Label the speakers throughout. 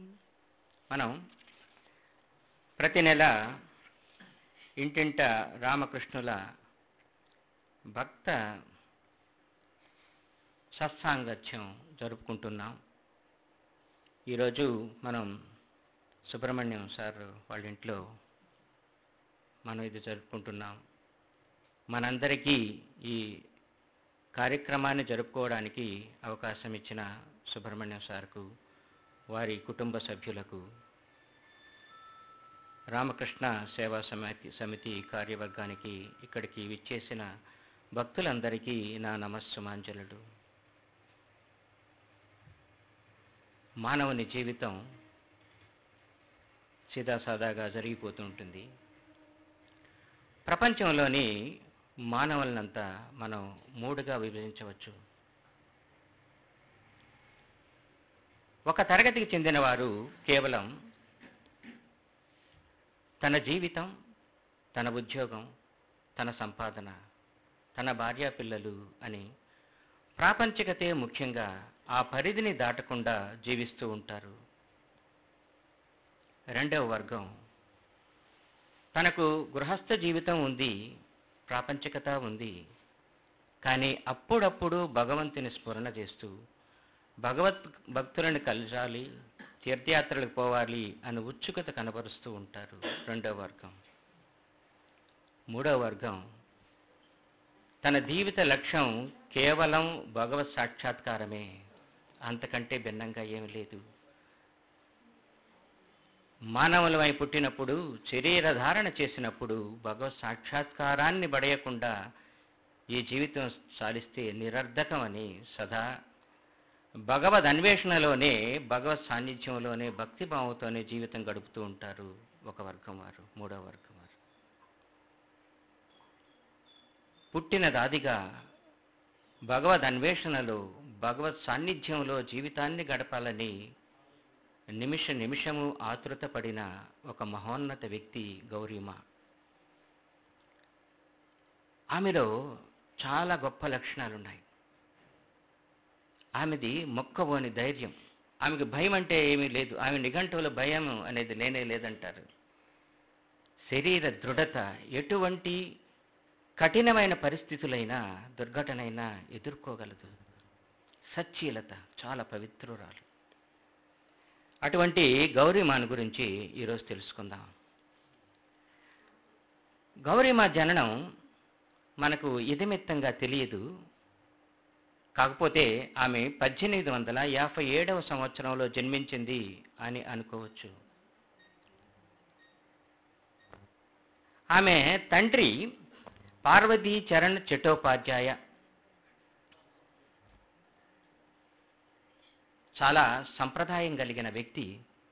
Speaker 1: మనం ప్రతి నెల ఇంటింట రామకృష్ణుల భక్త సత్సాంగత్యం జరుపుకుంటున్నాం ఈరోజు మనం సుబ్రహ్మణ్యం సార్ వాళ్ళ ఇంట్లో మనం ఇది జరుపుకుంటున్నాం మనందరికీ ఈ కార్యక్రమాన్ని జరుపుకోవడానికి అవకాశం ఇచ్చిన సుబ్రహ్మణ్యం సార్కు వారి కుటుంబ సభ్యులకు రామకృష్ణ సేవా సమితి సమితి కార్యవర్గానికి ఇక్కడికి విచ్చేసిన భక్తులందరికీ నా నమస్సుమాంజలుడు మానవుని జీవితం సీదాసాదాగా జరిగిపోతూ ఉంటుంది ప్రపంచంలోని మానవులనంతా మనం మూడుగా విభజించవచ్చు ఒక తరగతికి చెందిన వారు కేవలం తన జీవితం తన ఉద్యోగం తన సంపాదన తన భార్యా పిల్లలు అని ప్రాపంచికతే ముఖ్యంగా ఆ పరిధిని దాటకుండా జీవిస్తూ ఉంటారు రెండవ వర్గం తనకు గృహస్థ జీవితం ఉంది ప్రాపంచికత ఉంది కానీ అప్పుడప్పుడు భగవంతుని స్మరణ చేస్తూ భగవత్ భక్తులను కలచాలి తీర్థయాత్రలకు పోవాలి అని ఉత్సుకత కనబరుస్తూ ఉంటారు రెండవ వర్గం మూడవ వర్గం తన జీవిత లక్ష్యం కేవలం భగవత్ సాక్షాత్కారమే అంతకంటే భిన్నంగా ఏమీ లేదు మానవులమై పుట్టినప్పుడు శరీర ధారణ చేసినప్పుడు భగవత్ సాక్షాత్కారాన్ని బడయకుండా ఈ జీవితం సాధిస్తే నిరర్ధకం అని సదా భగవద్ అన్వేషణలోనే భగవత్ సాన్నిధ్యంలోనే భక్తి భావంతోనే జీవితం గడుపుతూ ఉంటారు ఒక వర్గం వారు మూడో వర్గం వారు పుట్టిన దాదిగా భగవద్ అన్వేషణలో భగవత్ సాన్నిధ్యంలో జీవితాన్ని గడపాలని నిమిష నిమిషము ఆతృత పడిన ఒక మహోన్నత వ్యక్తి గౌరీమ ఆమెలో చాలా గొప్ప లక్షణాలున్నాయి ఆమెది మొక్కబోని ధైర్యం ఆమెకు భయం అంటే ఏమీ లేదు ఆమె నిఘంటువుల భయం అనేది లేనే లేదంటారు శరీర దృఢత ఎటువంటి కఠినమైన పరిస్థితులైనా దుర్ఘటనైనా ఎదుర్కోగలదు సచ్చీలత చాలా పవిత్రురాలు అటువంటి గౌరీమాను గురించి ఈరోజు తెలుసుకుందాం గౌరీమా జననం మనకు ఇదిమిత్తంగా తెలియదు కాకపోతే ఆమె పద్దెనిమిది వందల యాభై ఏడవ సంవత్సరంలో జన్మించింది అని అనుకోవచ్చు ఆమె తండ్రి పార్వతీ చరణ్ చట్టోపాధ్యాయ చాలా సంప్రదాయం కలిగిన వ్యక్తి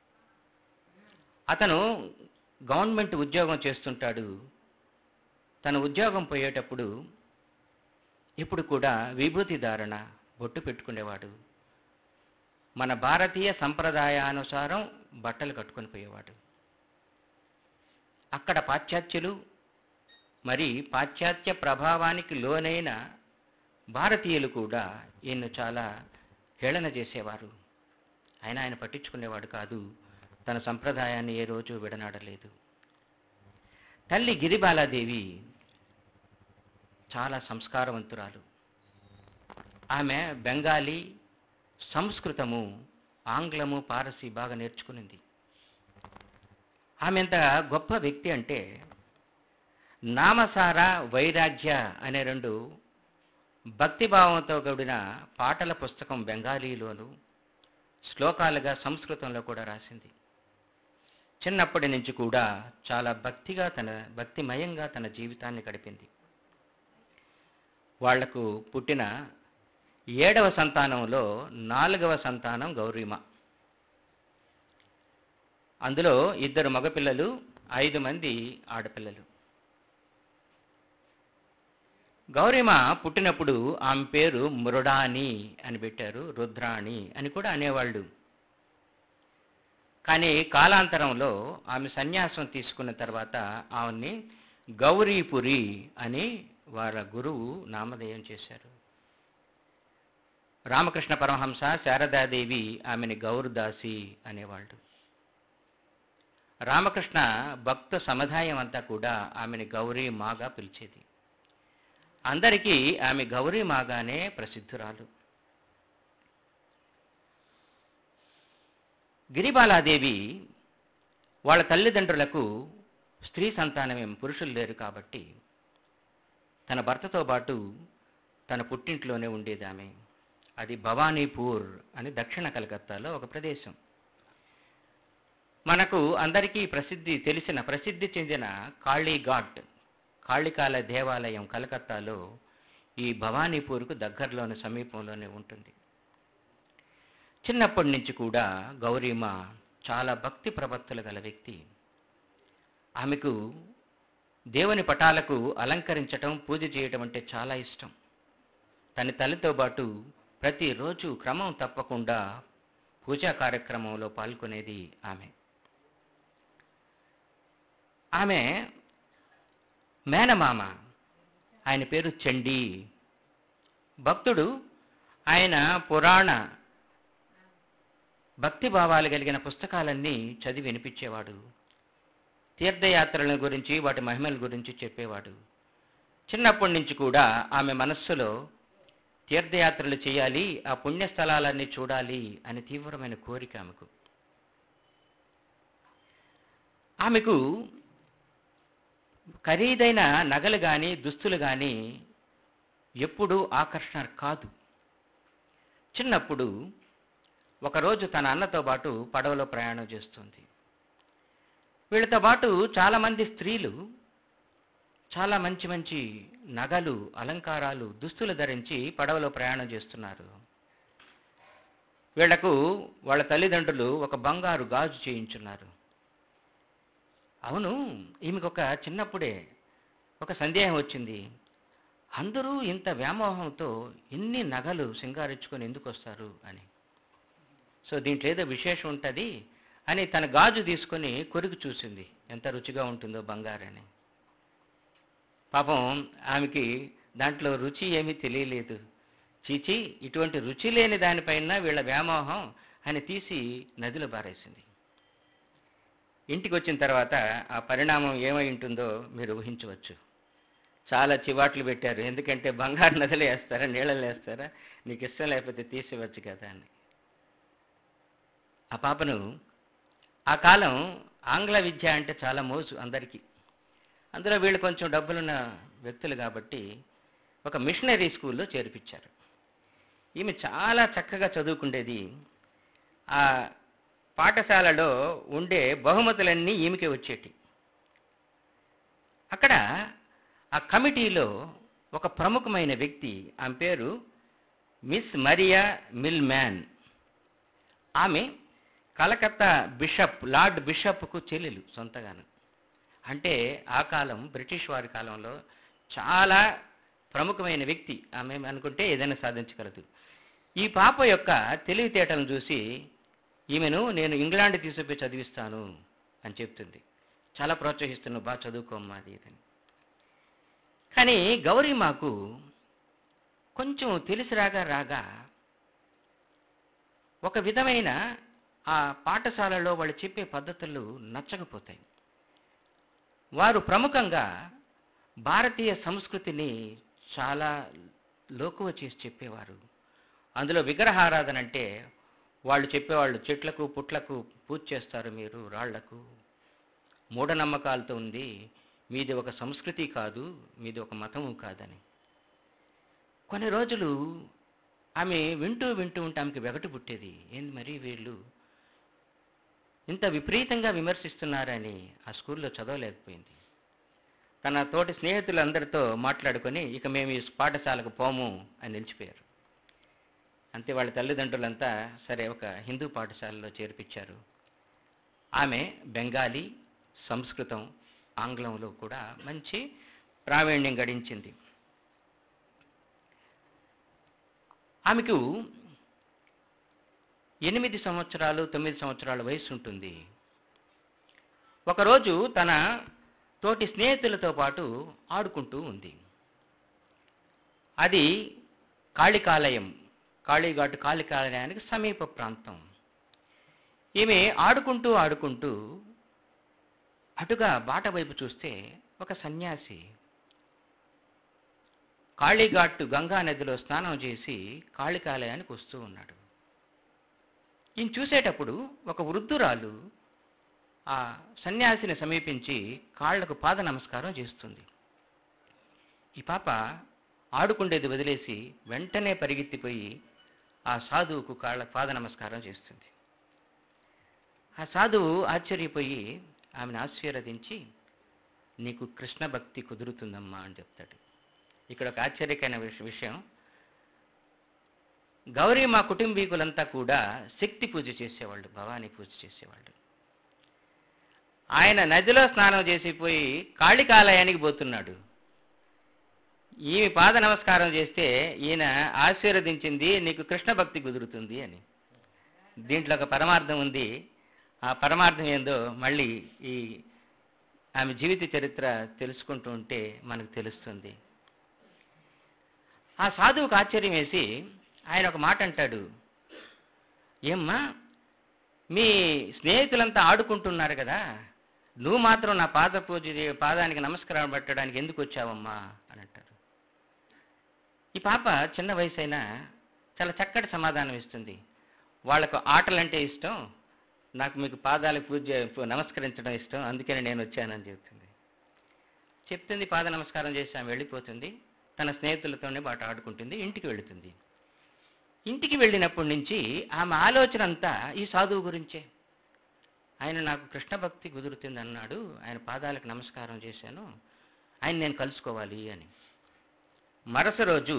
Speaker 1: అతను గవర్నమెంట్ ఉద్యోగం చేస్తుంటాడు తన ఉద్యోగం పోయేటప్పుడు ఇప్పుడు కూడా విభూతి ధారణ బొట్టు పెట్టుకునేవాడు మన భారతీయ సంప్రదాయానుసారం బట్టలు కట్టుకొని పోయేవాడు అక్కడ పాశ్చాత్యులు మరి పాశ్చాత్య ప్రభావానికి లోనైన భారతీయులు కూడా ఈయన్ను చాలా హేళన చేసేవారు ఆయన ఆయన పట్టించుకునేవాడు కాదు తన సంప్రదాయాన్ని ఏ రోజు విడనాడలేదు తల్లి గిరిబాలాదేవి చాలా సంస్కారవంతురాలు ఆమె బెంగాలీ సంస్కృతము ఆంగ్లము పారసీ బాగా నేర్చుకునింది ఆమె ఎంత గొప్ప వ్యక్తి అంటే నామసార వైరాగ్య అనే రెండు భక్తిభావంతో కూడిన పాటల పుస్తకం బెంగాలీలోను శ్లోకాలుగా సంస్కృతంలో కూడా రాసింది చిన్నప్పటి నుంచి కూడా చాలా భక్తిగా తన భక్తిమయంగా తన జీవితాన్ని గడిపింది వాళ్లకు పుట్టిన ఏడవ సంతానంలో నాలుగవ సంతానం గౌరీమ అందులో ఇద్దరు మగపిల్లలు ఐదు మంది ఆడపిల్లలు గౌరీమ పుట్టినప్పుడు ఆమె పేరు మృడాని అని పెట్టారు రుద్రాణి అని కూడా అనేవాళ్ళు కానీ కాలాంతరంలో ఆమె సన్యాసం తీసుకున్న తర్వాత ఆమెని గౌరీపురి అని వారి గురువు నామధేయం చేశారు రామకృష్ణ పరమహంస శారదాదేవి ఆమెని గౌరదాసి అనేవాళ్ళు రామకృష్ణ భక్త సముదాయం అంతా కూడా ఆమెని గౌరీ మాగా పిలిచేది అందరికీ ఆమె గౌరీ మాగానే ప్రసిద్ధురాలు గిరిబాలాదేవి వాళ్ళ తల్లిదండ్రులకు స్త్రీ సంతానమేం పురుషులు లేరు కాబట్టి తన భర్తతో పాటు తన పుట్టింట్లోనే ఉండేది ఆమె అది భవానీపూర్ అని దక్షిణ కలకత్తాలో ఒక ప్రదేశం మనకు అందరికీ ప్రసిద్ధి తెలిసిన ప్రసిద్ధి చెందిన కాళీఘాట్ కాళికాల దేవాలయం కలకత్తాలో ఈ భవానీపూర్కు దగ్గరలోని సమీపంలోనే ఉంటుంది చిన్నప్పటి నుంచి కూడా గౌరీమ చాలా భక్తి ప్రపత్తులు గల వ్యక్తి ఆమెకు దేవుని పటాలకు అలంకరించటం పూజ చేయటం అంటే చాలా ఇష్టం తన తల్లితో పాటు ప్రతిరోజు క్రమం తప్పకుండా పూజా కార్యక్రమంలో పాల్గొనేది ఆమె ఆమె మేనమామ ఆయన పేరు చండీ భక్తుడు ఆయన పురాణ భక్తి భావాలు కలిగిన పుస్తకాలన్నీ చదివి వినిపించేవాడు తీర్థయాత్రల గురించి వాటి మహిమల గురించి చెప్పేవాడు చిన్నప్పటి నుంచి కూడా ఆమె మనస్సులో తీర్థయాత్రలు చేయాలి ఆ పుణ్యస్థలాలన్నీ చూడాలి అని తీవ్రమైన కోరిక ఆమెకు ఆమెకు ఖరీదైన నగలు కానీ దుస్తులు కానీ ఎప్పుడూ ఆకర్షణ కాదు చిన్నప్పుడు ఒకరోజు తన అన్నతో పాటు పడవలో ప్రయాణం చేస్తుంది వీళ్ళతో పాటు చాలామంది స్త్రీలు చాలా మంచి మంచి నగలు అలంకారాలు దుస్తులు ధరించి పడవలో ప్రయాణం చేస్తున్నారు వీళ్లకు వాళ్ళ తల్లిదండ్రులు ఒక బంగారు గాజు చేయించున్నారు అవును ఈమెకు ఒక చిన్నప్పుడే ఒక సందేహం వచ్చింది అందరూ ఇంత వ్యామోహంతో ఇన్ని నగలు సింగారించుకొని ఎందుకు వస్తారు అని సో దీంట్లో ఏదో విశేషం ఉంటుంది అని తన గాజు తీసుకొని కొరికి చూసింది ఎంత రుచిగా ఉంటుందో బంగారని పాపం ఆమెకి దాంట్లో రుచి ఏమీ తెలియలేదు చీచి ఇటువంటి రుచి లేని దానిపైన వీళ్ళ వ్యామోహం అని తీసి నదిలో బారేసింది ఇంటికి వచ్చిన తర్వాత ఆ పరిణామం ఏమై ఉంటుందో మీరు ఊహించవచ్చు చాలా చివాట్లు పెట్టారు ఎందుకంటే బంగారు నదిలో వేస్తారా నీళ్ళలో వేస్తారా నీకు ఇష్టం లేకపోతే తీసివచ్చు కదా అని ఆ పాపను ఆ కాలం ఆంగ్ల విద్య అంటే చాలా మోజు అందరికీ అందులో వీళ్ళు కొంచెం డబ్బులున్న వ్యక్తులు కాబట్టి ఒక మిషనరీ స్కూల్లో చేర్పించారు ఈమె చాలా చక్కగా చదువుకుండేది ఆ పాఠశాలలో ఉండే బహుమతులన్నీ ఈమెకే వచ్చేటి అక్కడ ఆ కమిటీలో ఒక ప్రముఖమైన వ్యక్తి ఆమె పేరు మిస్ మరియా మిల్ మ్యాన్ ఆమె కలకత్తా బిషప్ లార్డ్ బిషప్కు చెల్లెలు సొంతగాను అంటే ఆ కాలం బ్రిటిష్ వారి కాలంలో చాలా ప్రముఖమైన వ్యక్తి ఆమె అనుకుంటే ఏదైనా సాధించగలదు ఈ పాప యొక్క తెలివితేటలను చూసి ఈమెను నేను ఇంగ్లాండ్ తీసుకుపోయి చదివిస్తాను అని చెప్తుంది చాలా ప్రోత్సహిస్తున్నావు బాగా చదువుకోమ్మా అది ఇదని కానీ గౌరీ మాకు కొంచెం తెలిసి రాగా రాగా ఒక విధమైన ఆ పాఠశాలలో వాళ్ళు చెప్పే పద్ధతులు నచ్చకపోతాయి వారు ప్రముఖంగా భారతీయ సంస్కృతిని చాలా లోకువ చేసి చెప్పేవారు అందులో విగ్రహారాధన అంటే వాళ్ళు చెప్పేవాళ్ళు చెట్లకు పుట్లకు పూజ చేస్తారు మీరు రాళ్లకు మూఢనమ్మకాలతో ఉంది మీది ఒక సంస్కృతి కాదు మీది ఒక మతము కాదని కొన్ని రోజులు ఆమె వింటూ వింటూ ఉంటే ఆమెకి వెగటు పుట్టేది ఏంది మరి వీళ్ళు ఇంత విపరీతంగా విమర్శిస్తున్నారని ఆ స్కూల్లో చదవలేకపోయింది తన తోటి స్నేహితులందరితో మాట్లాడుకొని ఇక మేము ఈ పాఠశాలకు పోము అని నిలిచిపోయారు అంతే వాళ్ళ తల్లిదండ్రులంతా సరే ఒక హిందూ పాఠశాలలో చేర్పించారు ఆమె బెంగాలీ సంస్కృతం ఆంగ్లంలో కూడా మంచి ప్రావీణ్యం గడించింది ఆమెకు ఎనిమిది సంవత్సరాలు తొమ్మిది సంవత్సరాల వయసు ఉంటుంది ఒకరోజు తన తోటి స్నేహితులతో పాటు ఆడుకుంటూ ఉంది అది కాళికాలయం కాళీఘాటు కాళికాలయానికి సమీప ప్రాంతం ఈమె ఆడుకుంటూ ఆడుకుంటూ అటుగా బాట వైపు చూస్తే ఒక సన్యాసి కాళీఘాట్ గంగా నదిలో స్నానం చేసి కాళికాలయానికి వస్తూ ఉన్నాడు ఈయన చూసేటప్పుడు ఒక వృద్ధురాలు ఆ సన్యాసిని సమీపించి కాళ్లకు పాద నమస్కారం చేస్తుంది ఈ పాప ఆడుకుండేది వదిలేసి వెంటనే పరిగెత్తిపోయి ఆ సాధువుకు కాళ్ళ పాద నమస్కారం చేస్తుంది ఆ సాధువు ఆశ్చర్యపోయి ఆమెను ఆశీర్వదించి నీకు కృష్ణ భక్తి కుదురుతుందమ్మా అని చెప్తాడు ఇక్కడ ఒక ఆశ్చర్యకరమైన విష- విషయం గౌరీ మా కుటుంబీకులంతా కూడా శక్తి పూజ చేసేవాళ్ళు భవానీ పూజ చేసేవాళ్ళు ఆయన నదిలో స్నానం చేసిపోయి కాళికాలయానికి పోతున్నాడు ఈమె పాద నమస్కారం చేస్తే ఈయన ఆశీర్వదించింది నీకు కృష్ణ భక్తి కుదురుతుంది అని దీంట్లో ఒక పరమార్థం ఉంది ఆ పరమార్థం ఏందో మళ్ళీ ఈ ఆమె జీవిత చరిత్ర తెలుసుకుంటూ ఉంటే మనకు తెలుస్తుంది ఆ సాధువుకు ఆశ్చర్యం వేసి ఆయన ఒక మాట అంటాడు ఏమ్మా మీ స్నేహితులంతా ఆడుకుంటున్నారు కదా నువ్వు మాత్రం నా పాద పూజ చే- పాదానికి నమస్కారం పెట్టడానికి ఎందుకు వచ్చావమ్మా అని అంటారు ఈ పాప చిన్న వయసు అయినా చాలా చక్కటి సమాధానం ఇస్తుంది వాళ్ళకు ఆటలంటే ఇష్టం నాకు మీకు పాదాలకు పూజ చే- నమస్కరించడం ఇష్టం అందుకని నేను వచ్చానని చెప్తుంది చెప్తుంది పాద నమస్కారం చేసి ఆమె వెళ్ళిపోతుంది తన స్నేహితులతోనే బాట ఆడుకుంటుంది ఇంటికి వెళుతుంది ఇంటికి వెళ్ళినప్పటి నుంచి ఆమె ఆలోచన అంతా ఈ సాధువు గురించే ఆయన నాకు కృష్ణ భక్తి కుదురుతుంది అన్నాడు ఆయన పాదాలకు నమస్కారం చేశాను ఆయన నేను కలుసుకోవాలి అని మరుస రోజు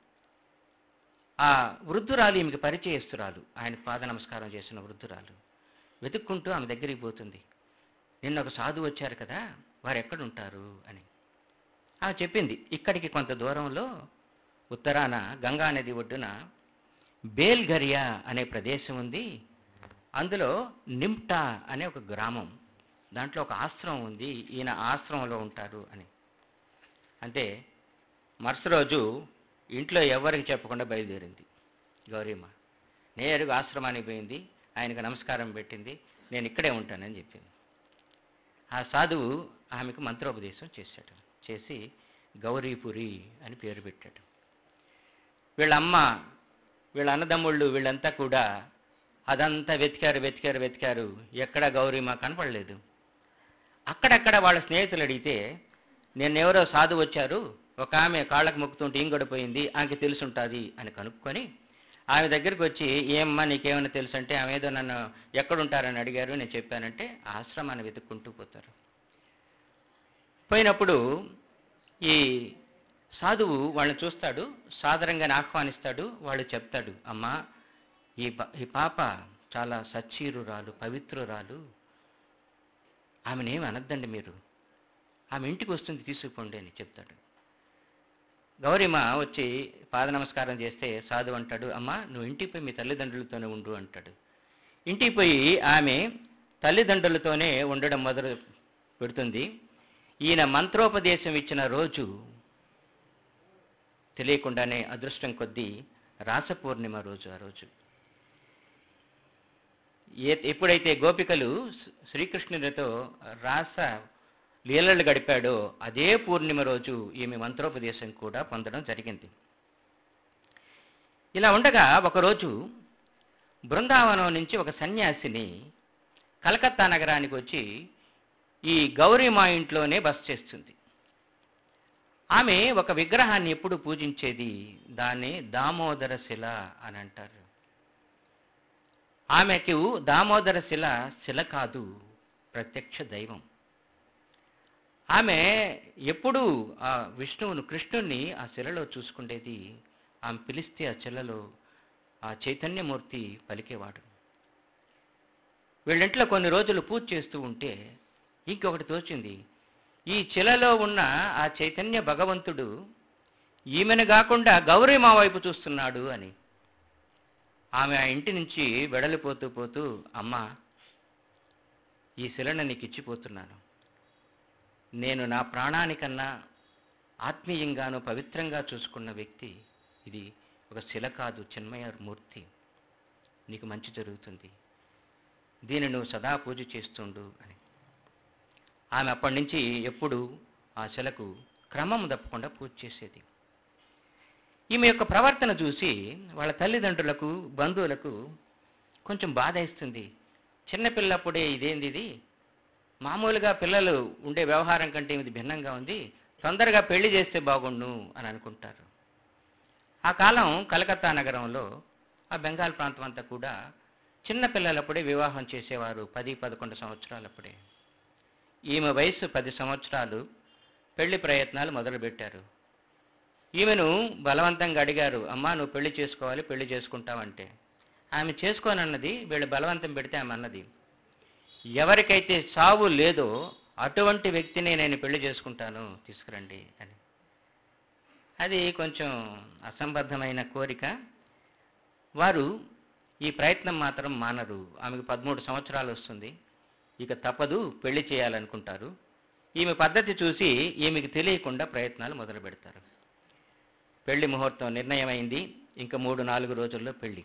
Speaker 1: ఆ వృద్ధురాలు ఈమెకి పరిచయస్తురాలు ఆయన పాద నమస్కారం చేసిన వృద్ధురాలు వెతుక్కుంటూ ఆమె దగ్గరికి పోతుంది నిన్న ఒక సాధువు వచ్చారు కదా వారు ఎక్కడుంటారు అని ఆమె చెప్పింది ఇక్కడికి కొంత దూరంలో ఉత్తరాన గంగా నది ఒడ్డున బేల్గరియా అనే ప్రదేశం ఉంది అందులో నిమ్టా అనే ఒక గ్రామం దాంట్లో ఒక ఆశ్రమం ఉంది ఈయన ఆశ్రమంలో ఉంటారు అని అంటే మరుసటి రోజు ఇంట్లో ఎవరికి చెప్పకుండా బయలుదేరింది గౌరీమ్మ నేరుగా ఆశ్రమానికి పోయింది ఆయనకు నమస్కారం పెట్టింది నేను ఇక్కడే ఉంటానని చెప్పింది ఆ సాధువు ఆమెకు మంత్రోపదేశం చేశాడు చేసి గౌరీపురి అని పేరు పెట్టాడు వీళ్ళ అమ్మ వీళ్ళ అన్నదమ్ముళ్ళు వీళ్ళంతా కూడా అదంతా వెతికారు వెతికారు వెతికారు ఎక్కడ గౌరీమ కనపడలేదు అక్కడక్కడ వాళ్ళ స్నేహితులు అడిగితే నిన్నెవరో సాధు వచ్చారు ఒక ఆమె కాళ్ళకు మొక్కుతుంటే ఇంగడిపోయింది ఆమెకి తెలుసుంటుంది అని కనుక్కొని ఆమె దగ్గరికి వచ్చి ఏమ్మా నీకేమైనా తెలుసు అంటే ఆమె ఏదో నన్ను ఎక్కడుంటారని అడిగారు నేను చెప్పానంటే ఆశ్రమాన్ని వెతుక్కుంటూ పోతారు పోయినప్పుడు ఈ సాధువు వాళ్ళని చూస్తాడు సాదరంగానే ఆహ్వానిస్తాడు వాళ్ళు చెప్తాడు అమ్మా ఈ ప- ఈ పాప చాలా సచ్చీరురాలు పవిత్రురాలు ఆమెనేమి అనద్దండి మీరు ఆమె ఇంటికి వస్తుంది తీసుకుపోండి అని చెప్తాడు గౌరీమ వచ్చి పాద నమస్కారం చేస్తే సాధు అంటాడు అమ్మా నువ్వు ఇంటికి పోయి మీ తల్లిదండ్రులతోనే ఉండు అంటాడు ఇంటికి పోయి ఆమె తల్లిదండ్రులతోనే ఉండడం మొదలు పెడుతుంది ఈయన మంత్రోపదేశం ఇచ్చిన రోజు తెలియకుండానే అదృష్టం కొద్దీ రాస పూర్ణిమ రోజు ఆ రోజు ఏ- ఎప్పుడైతే గోపికలు శ్రీ- శ్రీకృష్ణునితో రాస లీలలు గడిపాడో అదే పూర్ణిమ రోజు ఈమె మంత్రోపదేశం కూడా పొందడం జరిగింది ఇలా ఉండగా ఒకరోజు బృందావనం నుంచి ఒక సన్యాసిని కలకత్తా నగరానికి వచ్చి ఈ గౌరీ మా ఇంట్లోనే బస చేస్తుంది ఆమె ఒక విగ్రహాన్ని ఎప్పుడు పూజించేది దాన్ని దామోదర శిల అని అంటారు ఆమెకు దామోదర శిల శిల కాదు ప్రత్యక్ష దైవం ఆమె ఎప్పుడూ ఆ విష్ణువును కృష్ణుణ్ణి ఆ శిలలో చూసుకుండేది ఆమె పిలిస్తే ఆ శిలలో ఆ చైతన్యమూర్తి పలికేవాడు వీళ్ళింట్లో కొన్ని రోజులు పూజ చేస్తూ ఉంటే ఇంకొకటి తోచింది ఈ శిలలో ఉన్న ఆ చైతన్య భగవంతుడు ఈమెను కాకుండా గౌరీ మా వైపు చూస్తున్నాడు అని ఆమె ఆ ఇంటి నుంచి వెడలిపోతూ పోతూ అమ్మా ఈ శిలను నీకు ఇచ్చిపోతున్నాను నేను నా ప్రాణానికన్నా ఆత్మీయంగాను పవిత్రంగా చూసుకున్న వ్యక్తి ఇది ఒక శిల కాదు చిన్మయ మూర్తి నీకు మంచి జరుగుతుంది దీన్ని నువ్వు సదా పూజ చేస్తుండు అని ఆమె అప్పటి నుంచి ఎప్పుడు ఆ శిలకు క్రమం తప్పకుండా పూజ చేసేది ఈమె యొక్క ప్రవర్తన చూసి వాళ్ళ తల్లిదండ్రులకు బంధువులకు కొంచెం బాధ ఇస్తుంది చిన్నపిల్లప్పుడే ఇదేంది ఇది మామూలుగా పిల్లలు ఉండే వ్యవహారం కంటే ఇది భిన్నంగా ఉంది తొందరగా పెళ్లి చేస్తే బాగుండు అని అనుకుంటారు ఆ కాలం కలకత్తా నగరంలో ఆ బెంగాల్ ప్రాంతం అంతా కూడా చిన్న పిల్లలప్పుడే వివాహం చేసేవారు పది పదకొండు సంవత్సరాలప్పుడే ఈమె వయసు పది సంవత్సరాలు పెళ్లి ప్రయత్నాలు మొదలుపెట్టారు ఈమెను బలవంతంగా అడిగారు అమ్మా నువ్వు పెళ్లి చేసుకోవాలి పెళ్లి చేసుకుంటావంటే ఆమె చేసుకోనన్నది వీళ్ళు బలవంతం పెడితే ఆమె అన్నది ఎవరికైతే సావు లేదో అటువంటి వ్యక్తిని నేను పెళ్లి చేసుకుంటాను తీసుకురండి అని అది కొంచెం అసంబద్ధమైన కోరిక వారు ఈ ప్రయత్నం మాత్రం మానరు ఆమెకు పదమూడు సంవత్సరాలు వస్తుంది ఇక తప్పదు పెళ్లి చేయాలనుకుంటారు ఈమె పద్ధతి చూసి ఈమెకి తెలియకుండా ప్రయత్నాలు మొదలు పెడతారు పెళ్లి ముహూర్తం నిర్ణయమైంది ఇంకా మూడు నాలుగు రోజుల్లో పెళ్లి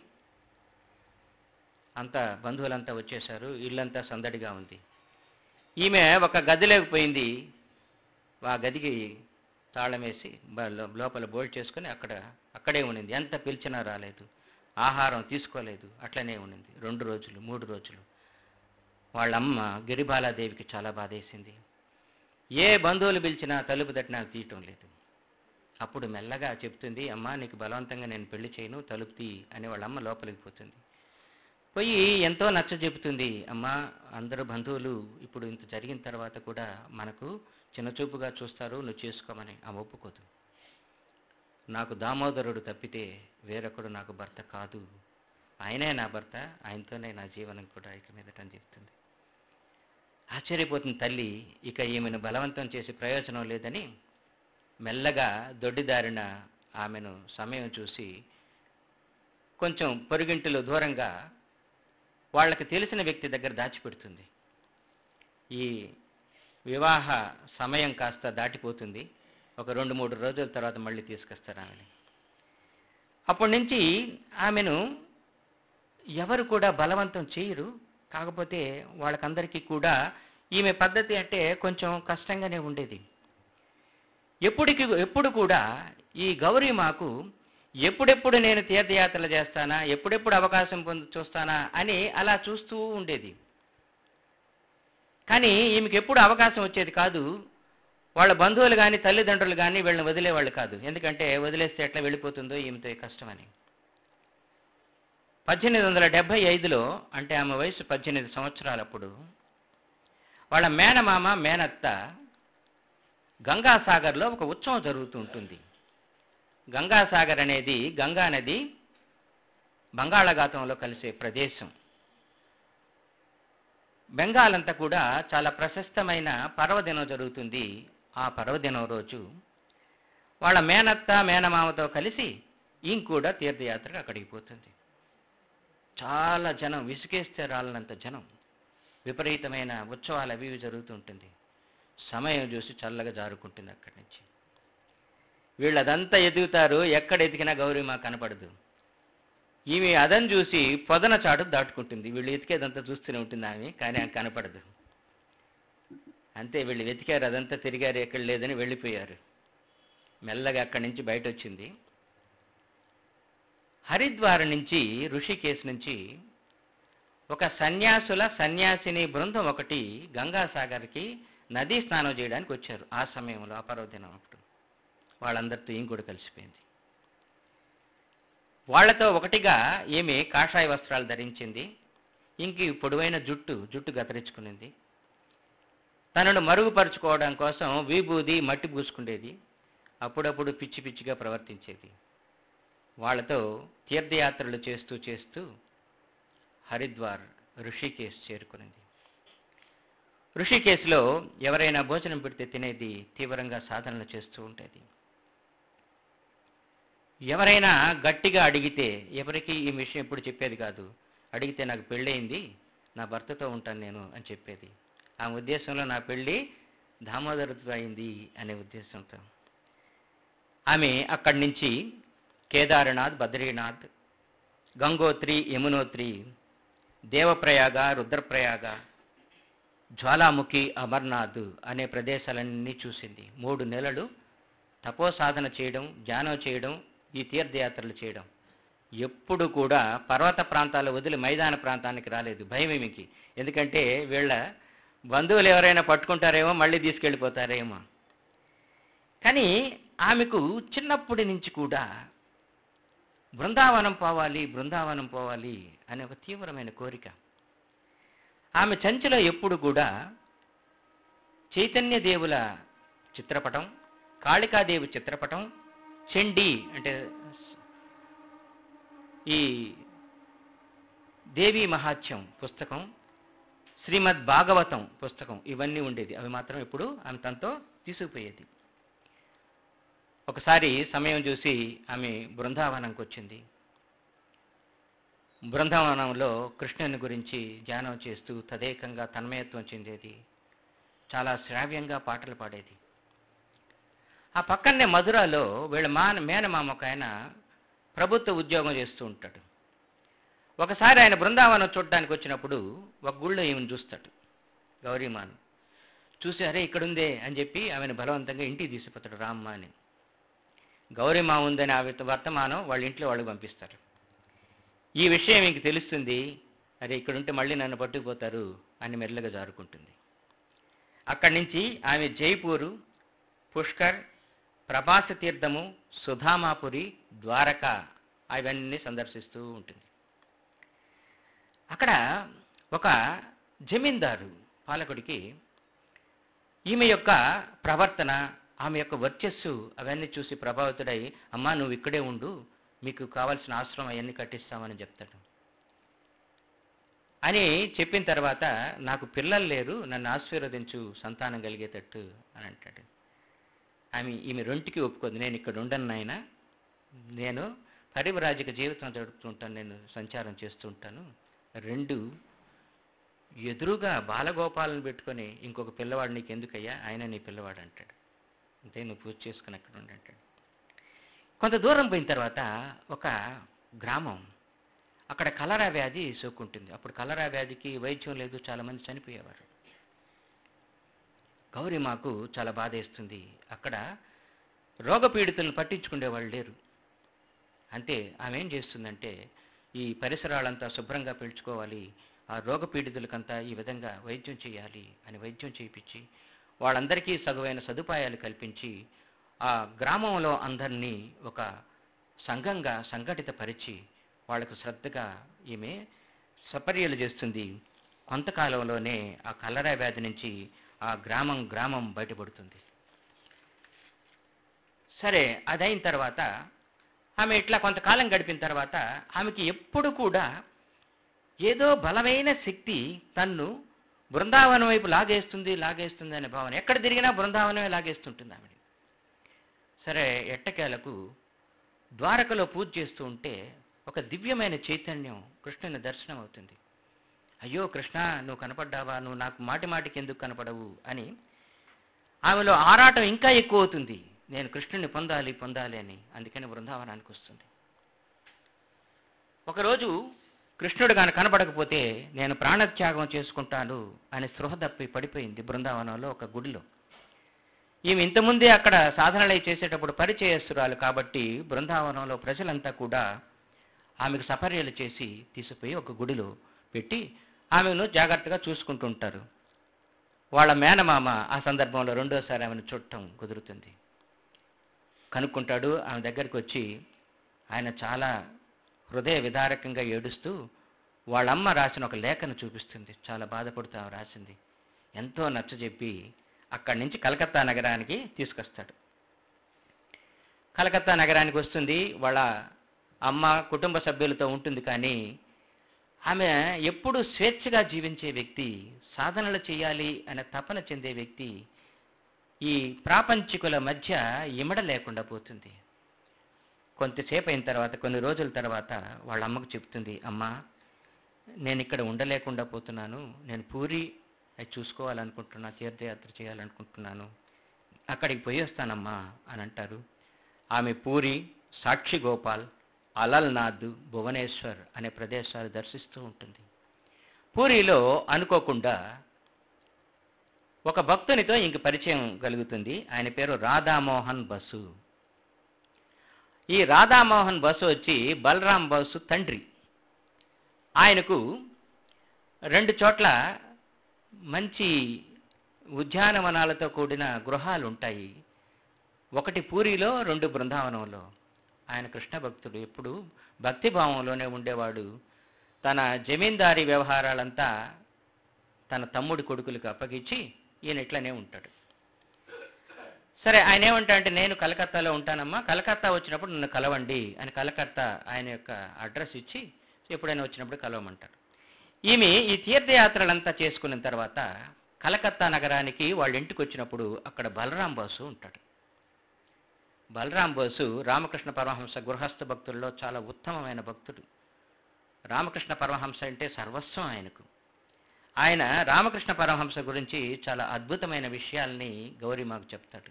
Speaker 1: అంతా బంధువులంతా వచ్చేశారు ఇల్లంతా సందడిగా ఉంది ఈమె ఒక గదిలోకి పోయింది ఆ గదికి తాళం వేసి బ- లో- లోపల బోల్ట్ చేసుకుని అక్కడ అక్కడే ఉండింది ఎంత పిలిచినా రాలేదు ఆహారం తీసుకోలేదు అట్లనే ఉండింది రెండు రోజులు మూడు రోజులు వాళ్ళమ్మ గిరిబాలాదేవికి చాలా బాధేసింది ఏ బంధువులు పిలిచినా తలుపు తట్టినా తీయటం లేదు అప్పుడు మెల్లగా చెప్తుంది అమ్మా నీకు బలవంతంగా నేను పెళ్లి చేయను తలుపు తీ అని వాళ్ళ అమ్మ లోపలికి పోతుంది పోయి ఎంతో నచ్చ చెబుతుంది అమ్మా అందరూ బంధువులు ఇప్పుడు ఇంత జరిగిన తర్వాత కూడా మనకు చిన్నచూపుగా చూస్తారు నువ్వు చేసుకోమని ఆమె ఒప్పుకోదు నాకు దామోదరుడు తప్పితే వేరొకడు నాకు భర్త కాదు ఆయనే నా భర్త ఆయనతోనే నా జీవనం కూడా ఇక మీదట అని చెప్తుంది ఆశ్చర్యపోతుంది తల్లి ఇక ఈమెను బలవంతం చేసి ప్రయోజనం లేదని మెల్లగా దొడ్డిదారిన ఆమెను సమయం చూసి కొంచెం పొరుగింటిలో దూరంగా వాళ్ళకి తెలిసిన వ్యక్తి దగ్గర దాచిపెడుతుంది ఈ వివాహ సమయం కాస్త దాటిపోతుంది ఒక రెండు మూడు రోజుల తర్వాత మళ్ళీ తీసుకొస్తారు ఆమెని అప్పటి నుంచి ఆమెను ఎవరు కూడా బలవంతం చేయరు కాకపోతే వాళ్ళకందరికీ కూడా ఈమె పద్ధతి అంటే కొంచెం కష్టంగానే ఉండేది ఎప్పటికి ఎప్పుడు కూడా ఈ గౌరీ మాకు ఎప్పుడెప్పుడు నేను తీర్థయాత్రలు చేస్తానా ఎప్పుడెప్పుడు అవకాశం పొంది చూస్తానా అని అలా చూస్తూ ఉండేది కానీ ఈమెకి ఎప్పుడు అవకాశం వచ్చేది కాదు వాళ్ళ బంధువులు కానీ తల్లిదండ్రులు కానీ వీళ్ళని వదిలేవాళ్ళు కాదు ఎందుకంటే వదిలేస్తే ఎట్లా వెళ్ళిపోతుందో ఈమెతో కష్టమని పద్దెనిమిది వందల డెబ్బై ఐదులో అంటే ఆమె వయసు పద్దెనిమిది సంవత్సరాలప్పుడు వాళ్ళ మేనమామ మేనత్త గంగాసాగర్లో ఒక ఉత్సవం జరుగుతూ ఉంటుంది గంగాసాగర్ అనేది గంగా నది బంగాళాఖాతంలో కలిసే ప్రదేశం బెంగాల్ అంతా కూడా చాలా ప్రశస్తమైన పర్వదినం జరుగుతుంది ఆ పర్వదినం రోజు వాళ్ళ మేనత్త మేనమామతో కలిసి ఈయన కూడా తీర్థయాత్రకు అక్కడికి పోతుంది చాలా జనం విసుకేస్తే రాళ్ళనంత జనం విపరీతమైన ఉత్సవాలు అవి ఇవి జరుగుతుంటుంది సమయం చూసి చల్లగా జారుకుంటుంది అక్కడి నుంచి వీళ్ళు అదంతా ఎదుగుతారు ఎక్కడ ఎతికినా గౌరీ మా కనపడదు ఈమె అదని చూసి పొదన చాటు దాటుకుంటుంది వీళ్ళు ఎతికేదంతా చూస్తూనే ఉంటుంది ఆమె కానీ ఆమె కనపడదు అంతే వీళ్ళు వెతికారు అదంతా తిరిగారు ఎక్కడ లేదని వెళ్ళిపోయారు మెల్లగా అక్కడి నుంచి బయట వచ్చింది హరిద్వార్ నుంచి ఋషికేశ్ నుంచి ఒక సన్యాసుల సన్యాసిని బృందం ఒకటి గంగాసాగర్కి నదీ స్నానం చేయడానికి వచ్చారు ఆ సమయంలో ఆ పర్వదినం అప్పుడు వాళ్ళందరితో ఈమె కూడా కలిసిపోయింది వాళ్లతో ఒకటిగా ఈమె కాషాయ వస్త్రాలు ధరించింది ఇంక పొడవైన జుట్టు జుట్టు గతరించుకునింది తనను మరుగుపరుచుకోవడం కోసం విభూది మట్టి పూసుకునేది అప్పుడప్పుడు పిచ్చి పిచ్చిగా ప్రవర్తించేది వాళ్ళతో తీర్థయాత్రలు చేస్తూ చేస్తూ హరిద్వార్ ఋషికేశ్ చేరుకునింది ఋషికేశ్లో ఎవరైనా భోజనం పెడితే తినేది తీవ్రంగా సాధనలు చేస్తూ ఉండేది ఎవరైనా గట్టిగా అడిగితే ఎవరికి ఈ విషయం ఎప్పుడు చెప్పేది కాదు అడిగితే నాకు పెళ్ళయింది నా భర్తతో ఉంటాను నేను అని చెప్పేది ఆ ఉద్దేశంలో నా పెళ్ళి దామోదరతో అయింది అనే ఉద్దేశంతో ఆమె అక్కడి నుంచి కేదార్నాథ్ బద్రీనాథ్ గంగోత్రి యమునోత్రి దేవప్రయాగ రుద్రప్రయాగ జ్వాలాముఖి అమర్నాథ్ అనే ప్రదేశాలన్నీ చూసింది మూడు నెలలు తపో సాధన చేయడం ధ్యానం చేయడం ఈ తీర్థయాత్రలు చేయడం ఎప్పుడు కూడా పర్వత ప్రాంతాలు వదిలి మైదాన ప్రాంతానికి రాలేదు భయం ఈమెకి ఎందుకంటే వీళ్ళ బంధువులు ఎవరైనా పట్టుకుంటారేమో మళ్ళీ తీసుకెళ్ళిపోతారేమో కానీ ఆమెకు చిన్నప్పటి నుంచి కూడా బృందావనం పోవాలి బృందావనం పోవాలి అనే ఒక తీవ్రమైన కోరిక ఆమె చంచలో ఎప్పుడు కూడా చైతన్య దేవుల చిత్రపటం కాళికాదేవి చిత్రపటం చండీ అంటే ఈ దేవి మహాత్యం పుస్తకం శ్రీమద్ భాగవతం పుస్తకం ఇవన్నీ ఉండేది అవి మాత్రం ఇప్పుడు ఆమె తనతో తీసుకుపోయేది ఒకసారి సమయం చూసి ఆమె బృందావనంకి వచ్చింది బృందావనంలో కృష్ణుని గురించి ధ్యానం చేస్తూ తదేకంగా తన్మయత్వం చెందేది చాలా శ్రావ్యంగా పాటలు పాడేది ఆ పక్కనే మధురాలో వీళ్ళ మా మేనమామ ఒక ఆయన ప్రభుత్వ ఉద్యోగం చేస్తూ ఉంటాడు ఒకసారి ఆయన బృందావనం చూడడానికి వచ్చినప్పుడు ఒక గుళ్ళో ఈమెను చూస్తాడు గౌరీమాను చూసి అరే ఇక్కడ ఉందే అని చెప్పి ఆమెను బలవంతంగా ఇంటికి తీసుకుపోతాడు రామ్మ అని గౌరీమా ఉందని ఆ విత- వర్తమానం వాళ్ళ ఇంట్లో వాళ్ళకి పంపిస్తారు ఈ విషయం ఇంక తెలుస్తుంది అరే ఇక్కడ ఉంటే మళ్ళీ నన్ను పట్టుకుపోతారు అని మెల్లగా జారుకుంటుంది అక్కడి నుంచి ఆమె జైపూరు పుష్కర్ ప్రభాస తీర్థము సుధామాపురి ద్వారక అవన్నీ సందర్శిస్తూ ఉంటుంది అక్కడ ఒక జమీందారు పాలకుడికి ఈమె యొక్క ప్రవర్తన ఆమె యొక్క వర్చస్సు అవన్నీ చూసి ప్రభావితుడై అమ్మా నువ్వు ఇక్కడే ఉండు మీకు కావాల్సిన ఆశ్రమం అవన్నీ కట్టిస్తామని చెప్తాడు అని చెప్పిన తర్వాత నాకు పిల్లలు లేరు నన్ను ఆశీర్వదించు సంతానం కలిగేటట్టు అని అంటాడు ఆమె ఈమె రెంటికి ఒప్పుకోదు నేను ఇక్కడ ఉండను నాయన నేను పరివరాజిక జీవితం జరుపుతుంటాను నేను సంచారం చేస్తుంటాను రెండు ఎదురుగా బాలగోపాలను పెట్టుకొని ఇంకొక పిల్లవాడు నీకు ఎందుకయ్యా ఆయన నీ పిల్లవాడు అంటాడు అంతే నువ్వు పూజ చేసుకుని అక్కడ ఉండి అంటాడు కొంత దూరం పోయిన తర్వాత ఒక గ్రామం అక్కడ కలరా వ్యాధి సోకుంటుంది అప్పుడు కలరా వ్యాధికి వైద్యం లేదు చాలా మంది చనిపోయేవారు గౌరీ మాకు చాలా బాధ వేస్తుంది అక్కడ రోగపీడితులను పట్టించుకునే వాళ్ళు లేరు అంతే ఆమె ఏం చేస్తుందంటే ఈ పరిసరాలంతా శుభ్రంగా పీల్చుకోవాలి ఆ రోగపీడితులకంతా ఈ విధంగా వైద్యం చేయాలి అని వైద్యం చేయించి వాళ్ళందరికీ సగువైన సదుపాయాలు కల్పించి ఆ గ్రామంలో అందరినీ ఒక సంఘంగా సంఘటితపరిచి వాళ్లకు శ్రద్ధగా ఈమె సపర్యలు చేస్తుంది కొంతకాలంలోనే ఆ కలరా వ్యాధి నుంచి ఆ గ్రామం గ్రామం బయటపడుతుంది సరే అదైన తర్వాత ఆమె ఇట్లా కొంతకాలం గడిపిన తర్వాత ఆమెకి ఎప్పుడు కూడా ఏదో బలమైన శక్తి తన్ను బృందావనం వైపు లాగేస్తుంది లాగేస్తుంది అనే భావన ఎక్కడ తిరిగినా బృందావనమే లాగేస్తుంటుంది ఆమె సరే ఎట్టకేలకు ద్వారకలో పూజ చేస్తూ ఉంటే ఒక దివ్యమైన చైతన్యం కృష్ణుని దర్శనం అవుతుంది అయ్యో కృష్ణ నువ్వు కనపడ్డావా నువ్వు నాకు మాటి మాటికి ఎందుకు కనపడవు అని ఆమెలో ఆరాటం ఇంకా ఎక్కువ అవుతుంది నేను కృష్ణుని పొందాలి పొందాలి అని అందుకని బృందావనానికి వస్తుంది ఒకరోజు కృష్ణుడు గాని కనపడకపోతే నేను ప్రాణత్యాగం చేసుకుంటాను అని స్పృహ తప్పి పడిపోయింది బృందావనంలో ఒక గుడిలో ఈమె ఇంతకుముందే అక్కడ సాధనలై చేసేటప్పుడు పరిచయస్తురాలు కాబట్టి బృందావనంలో ప్రజలంతా కూడా ఆమెకు సపర్యలు చేసి తీసుకుపోయి ఒక గుడిలో పెట్టి ఆమెను జాగ్రత్తగా చూసుకుంటుంటారు వాళ్ళ మేనమామ ఆ సందర్భంలో రెండోసారి ఆమెను చూడటం కుదురుతుంది కనుక్కుంటాడు ఆమె దగ్గరికి వచ్చి ఆయన చాలా హృదయ విదారకంగా ఏడుస్తూ వాళ్ళమ్మ రాసిన ఒక లేఖను చూపిస్తుంది చాలా బాధపడుతూ ఆమె రాసింది ఎంతో నచ్చజెప్పి అక్కడి నుంచి కలకత్తా నగరానికి తీసుకొస్తాడు కలకత్తా నగరానికి వస్తుంది వాళ్ళ అమ్మ కుటుంబ సభ్యులతో ఉంటుంది కానీ ఆమె ఎప్పుడు స్వేచ్ఛగా జీవించే వ్యక్తి సాధనలు చేయాలి అనే తపన చెందే వ్యక్తి ఈ ప్రాపంచికుల మధ్య ఇమడ లేకుండా పోతుంది కొంతసేపు అయిన తర్వాత కొన్ని రోజుల తర్వాత వాళ్ళ అమ్మకు చెప్తుంది అమ్మా నేను ఇక్కడ ఉండలేకుండా పోతున్నాను నేను పూరి అది చూసుకోవాలనుకుంటున్నా తీర్థయాత్ర చేయాలనుకుంటున్నాను అక్కడికి పోయి వస్తానమ్మా అని అంటారు ఆమె పూరి సాక్షి గోపాల్ అలల్నాథ్ భువనేశ్వర్ అనే ప్రదేశాలు దర్శిస్తూ ఉంటుంది పూరిలో అనుకోకుండా ఒక భక్తునితో ఇంక పరిచయం కలుగుతుంది ఆయన పేరు రాధామోహన్ బసు ఈ రాధామోహన్ బసు వచ్చి బలరాం బసు తండ్రి ఆయనకు రెండు చోట్ల మంచి ఉద్యానవనాలతో కూడిన గృహాలు ఉంటాయి ఒకటి పూరిలో రెండు బృందావనంలో ఆయన కృష్ణ భక్తుడు ఎప్పుడు భక్తిభావంలోనే ఉండేవాడు తన జమీందారీ వ్యవహారాలంతా తన తమ్ముడి కొడుకులకు అప్పగించి ఈయన ఇట్లనే ఉంటాడు సరే ఆయన ఏమంటా అంటే నేను కలకత్తాలో ఉంటానమ్మా కలకత్తా వచ్చినప్పుడు నన్ను కలవండి అని కలకత్తా ఆయన యొక్క అడ్రస్ ఇచ్చి ఎప్పుడైనా వచ్చినప్పుడు కలవమంటాడు ఈమె ఈ తీర్థయాత్రలంతా చేసుకున్న తర్వాత కలకత్తా నగరానికి వాళ్ళ ఇంటికి వచ్చినప్పుడు అక్కడ బలరాం బాసు ఉంటాడు బలరాం బోసు రామకృష్ణ పరమహంస గృహస్థ భక్తుల్లో చాలా ఉత్తమమైన భక్తుడు రామకృష్ణ పరమహంస అంటే సర్వస్వం ఆయనకు ఆయన రామకృష్ణ పరమహంస గురించి చాలా అద్భుతమైన విషయాల్ని గౌరీ మాకు చెప్తాడు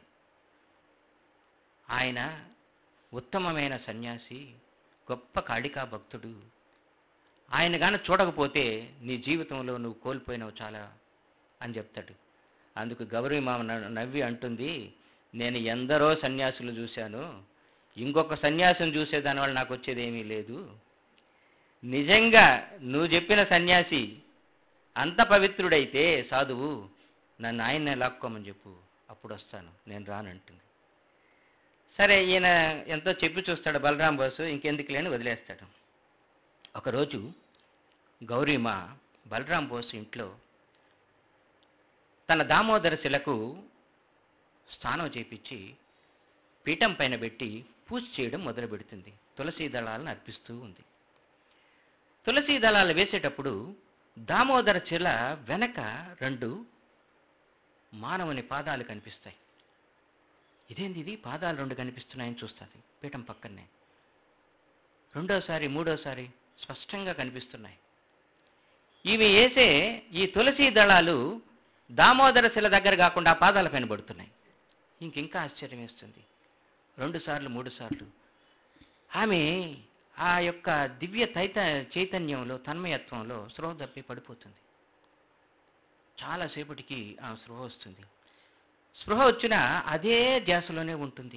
Speaker 1: ఆయన ఉత్తమమైన సన్యాసి గొప్ప కాళికా భక్తుడు ఆయన గాన చూడకపోతే నీ జీవితంలో నువ్వు కోల్పోయినవు చాలా అని చెప్తాడు అందుకు గౌరీ మామ న- నవ్వి అంటుంది నేను ఎందరో సన్యాసులు చూశాను ఇంకొక సన్యాసం చూసే దానివల్ల నాకు వచ్చేది ఏమీ లేదు నిజంగా నువ్వు చెప్పిన సన్యాసి అంత పవిత్రుడైతే సాధువు నన్ను ఆయన్నే లాక్కోమని చెప్పు అప్పుడు వస్తాను నేను రానంటుంది సరే ఈయన ఎంతో చెప్పి చూస్తాడు బలరాం బాసు ఇంకెందుకు లేని వదిలేస్తాడు ఒకరోజు గౌరీమ బలరాం బోస్ ఇంట్లో తన దామోదర శిలకు స్నానం చేపించి పీఠం పైన పెట్టి పూజ చేయడం మొదలు పెడుతుంది తులసీ దళాలను అర్పిస్తూ ఉంది తులసీ దళాలు వేసేటప్పుడు దామోదర శిల వెనక రెండు మానవుని పాదాలు కనిపిస్తాయి ఇదేంది ఇది పాదాలు రెండు కనిపిస్తున్నాయని చూస్తుంది పీఠం పక్కనే రెండోసారి మూడోసారి స్పష్టంగా కనిపిస్తున్నాయి ఇవి వేసే ఈ తులసీ దళాలు దామోదర శిల దగ్గర కాకుండా ఆ పాదాల పైన పడుతున్నాయి ఇంకింకా ఆశ్చర్యం వేస్తుంది రెండు సార్లు మూడు సార్లు ఆమె ఆ యొక్క దివ్య తైత చైతన్యంలో తన్మయత్వంలో స్పృహ తప్పి పడిపోతుంది చాలాసేపటికి ఆ స్పృహ వస్తుంది స్పృహ వచ్చినా అదే ధ్యాసలోనే ఉంటుంది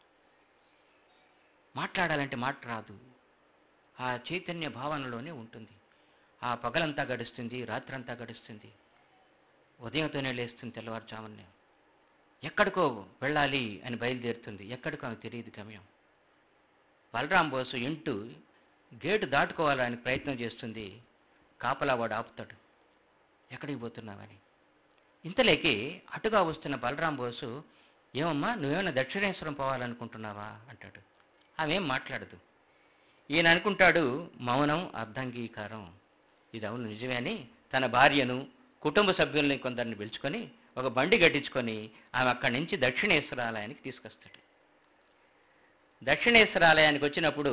Speaker 1: మాట్లాడాలంటే మాట రాదు ఆ చైతన్య భావనలోనే ఉంటుంది ఆ పగలంతా గడుస్తుంది రాత్రంతా గడుస్తుంది ఉదయంతోనే లేస్తుంది తెల్లవారుజామునే ఎక్కడికో వెళ్ళాలి అని బయలుదేరుతుంది ఎక్కడికో ఆమె తెలియదు గమ్యం బలరాం బోసు ఇంటూ గేటు దాటుకోవాలని ప్రయత్నం చేస్తుంది కాపలా వాడు ఆపుతాడు ఎక్కడికి పోతున్నావని ఇంతలేకి అటుగా వస్తున్న బలరాం బోసు ఏమమ్మా నువ్వేమైనా దక్షిణేశ్వరం పోవాలనుకుంటున్నావా అంటాడు ఆమెం మాట్లాడదు ఈయన అనుకుంటాడు మౌనం అర్ధంగీకారం ఇది అవును నిజమే అని తన భార్యను కుటుంబ సభ్యుల్ని కొందరిని పిలుచుకొని ఒక బండి కట్టించుకొని ఆమె అక్కడి నుంచి దక్షిణేశ్వరాలయానికి తీసుకొస్తాడు దక్షిణేశ్వరాలయానికి వచ్చినప్పుడు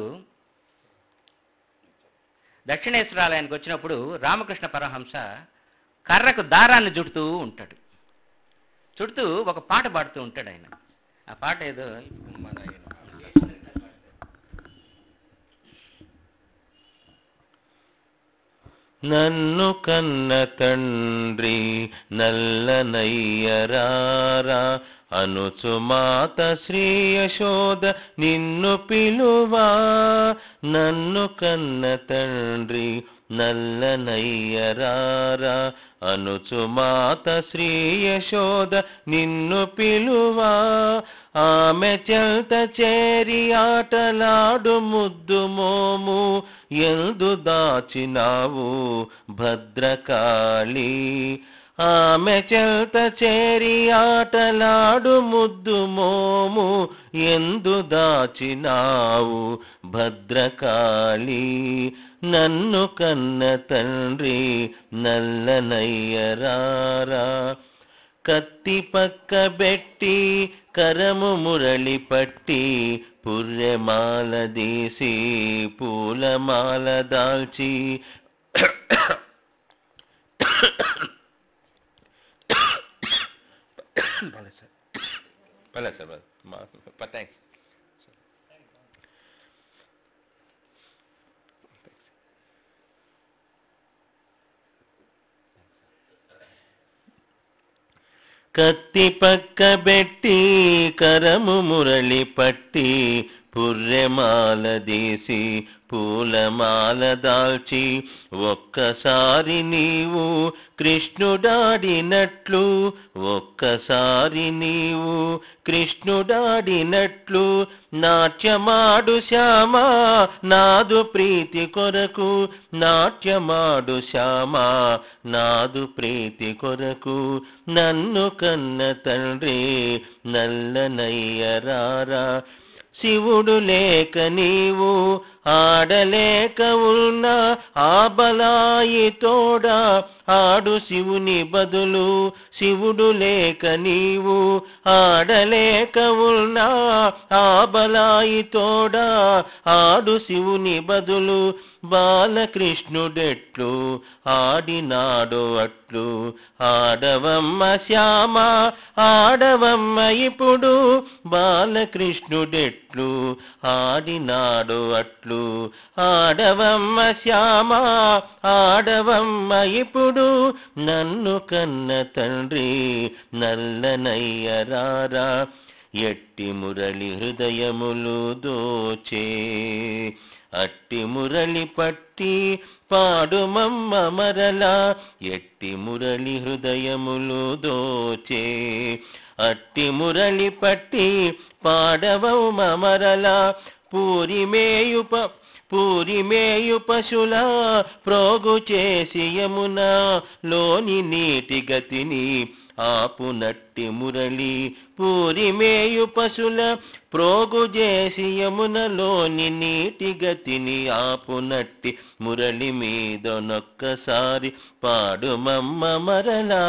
Speaker 1: దక్షిణేశ్వరాలయానికి వచ్చినప్పుడు రామకృష్ణ పరమహంస కర్రకు దారాన్ని చుడుతూ ఉంటాడు చుడుతూ ఒక పాట పాడుతూ ఉంటాడు ఆయన ఆ పాట ఏదో మన ఆయన
Speaker 2: నన్ను కన్న తండ్రి నల్లనయ్యరారా అనుచు మాత శ్రీ యశోద నిన్ను పిలువా నన్ను కన్న తండ్రి నల్లనయ్యరారా అనుచు మాత శ్రీ యశోద నిన్ను పిలువా ఆమె చెల్త చేరి ఆటలాడు ముద్దు మోము ఎందు దాచినావు భద్రకాళి ఆమె చెల్త చేరి ఆటలాడు ముద్దు మోము ఎందు దాచినావు భద్రకాళి నన్ను కన్న తండ్రి నల్లనయ్యరారా కత్తి పక్క బెట్టి కరము మురళి పట్టి పుర్రెమాల దీసి పూలమాల దాల్చి పర్లేదు సార్ పర్లేదు సార్ థ్యాంక్స్ కత్తి పక్క బెట్టి కరము మురళి పట్టి పుర్రెమాల దీసి పూలమాల దాల్చి ఒక్కసారి నీవు కృష్ణుడాడినట్లు ఒక్కసారి నీవు కృష్ణుడాడినట్లు నాట్యమాడు శ్యామా నాదు ప్రీతి కొరకు నాట్యమాడు శ్యామా నాదు ప్రీతి కొరకు నన్ను కన్న తండ్రి నల్లనయ్యరారా శివుడు లేక నీవు ఆడలేక ఉన్న ఆబలాయి తోడా ఆడు శివుని బదులు శివుడు లేక నీవు ఆడలేక ఉన్న ఆబలాయి తోడా ఆడు శివుని బదులు బాలకృష్ణుడెట్లు ఆడినాడు అట్లు ఆడవమ్మ శ్యామ ఆడవమ్మ ఇప్పుడు బాలకృష్ణుడెట్లు ఆడినాడు అట్లు ఆడవమ్మ శ్యామ ఆడవమ్మ ఇప్పుడు నన్ను కన్న తండ్రి నల్లనయ్యరారా ఎట్టి మురళి హృదయములు దోచే అట్టి మురళి పట్టి పాడుమమ్మ మరలా ఎట్టి మురళి హృదయములు దోచే అట్టి మురళి పట్టి పాడవమ్మ మరలా పూరిమేయుప పూరిమేయు పశుల ప్రోగు చేసి యమున లోని నీటి గతిని ఆపునట్టి మురళి పూరిమేయు పశుల ప్రోగు చేసి యమునలోని నీటి గతిని ఆపునట్టి మురళి మీద నొక్కసారి పాడుమమ్మ మరలా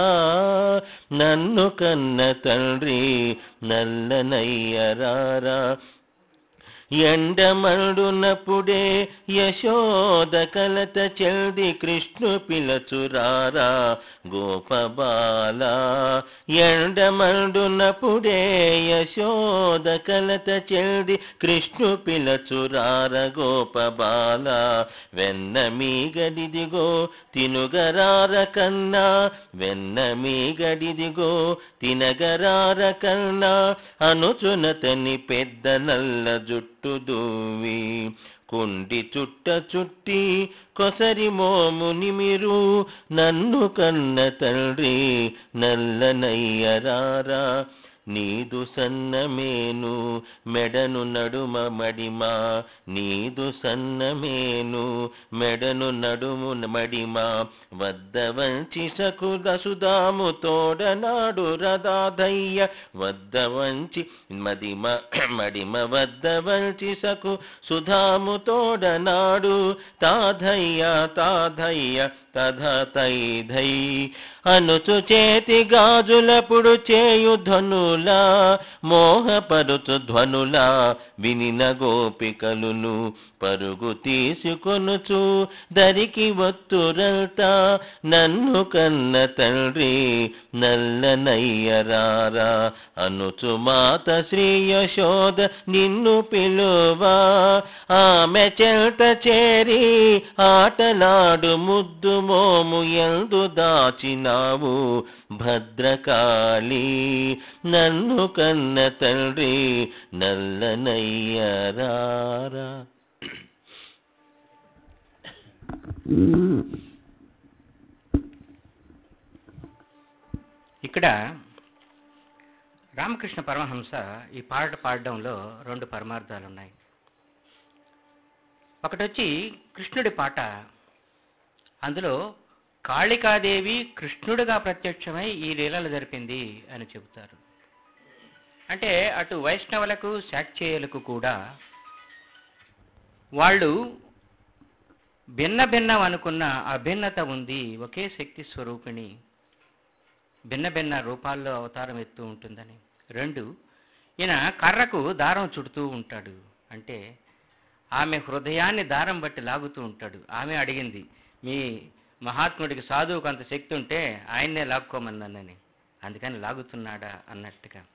Speaker 2: నన్ను కన్న తండ్రి నల్లనయ్యరారా ఎండమండునప్పుడే యశోద కలత చెల్ది కృష్ణు పిలచురారా గోపబాల ఎండమండునప్పుడే యశోద కలత చెల్ది కృష్ణు పిలచురార గోపబాల వెన్న మీగడిదిగో తినుగరార కన్నా వెన్న మీగడిదిగో తినగరార కన్నా అనుచునతని పెద్ద నల్ల జుట్టు దూవి కుండి చుట్ట చుట్టి కొసరి మోముని మీరు నన్ను కన్న తండ్రి నల్లనయ్యరారా నీదు సన్నమేను మెడను నడుమ మడిమా నీదు సన్నమేను మెడను నడుము మడిమా వద్ద వంచి సకుల సుధాము తోడనాడు రదాధయ్య వద్ద వంచి మదిమ మడిమ వద్ద వంచి సకు సుధాము తోడనాడు తాధయ్య తాధయ్య తధ తై ధై అనుచు చేతి గాజులపుడు చేయు ధ్వనులా మోహపరుచు ధ్వనులా వినిన గోపికలును పరుగు తీసుకొనుచు దరికి ఒత్తురల్తా నన్ను కన్న తండ్రి నల్లనయ్యరారా అనుచు మాత శ్రీ యశోద నిన్ను పిలువా ఆమె చెల్త చేరి ఆటలాడు ముద్దు మోము ఎందు దాచినావు భద్రకాళి నన్ను కన్న తండ్రి నల్లనయ్యరారా
Speaker 1: ఇక్కడ రామకృష్ణ పరమహంస ఈ పాట పాడడంలో రెండు పరమార్థాలు ఉన్నాయి ఒకటి వచ్చి కృష్ణుడి పాట అందులో కాళికాదేవి కృష్ణుడిగా ప్రత్యక్షమై ఈ లీలలు జరిపింది అని చెబుతారు అంటే అటు వైష్ణవులకు శాక్చేయులకు కూడా వాళ్ళు భిన్న భిన్నం అనుకున్న అభిన్నత ఉంది ఒకే శక్తి స్వరూపిణి భిన్న భిన్న రూపాల్లో అవతారం ఎత్తూ ఉంటుందని రెండు ఈయన కర్రకు దారం చుడుతూ ఉంటాడు అంటే ఆమె హృదయాన్ని దారం బట్టి లాగుతూ ఉంటాడు ఆమె అడిగింది మీ మహాత్ముడికి సాధువుకు అంత శక్తి ఉంటే ఆయన్నే లాక్కోమన్నానని అందుకని లాగుతున్నాడా అన్నట్టుగా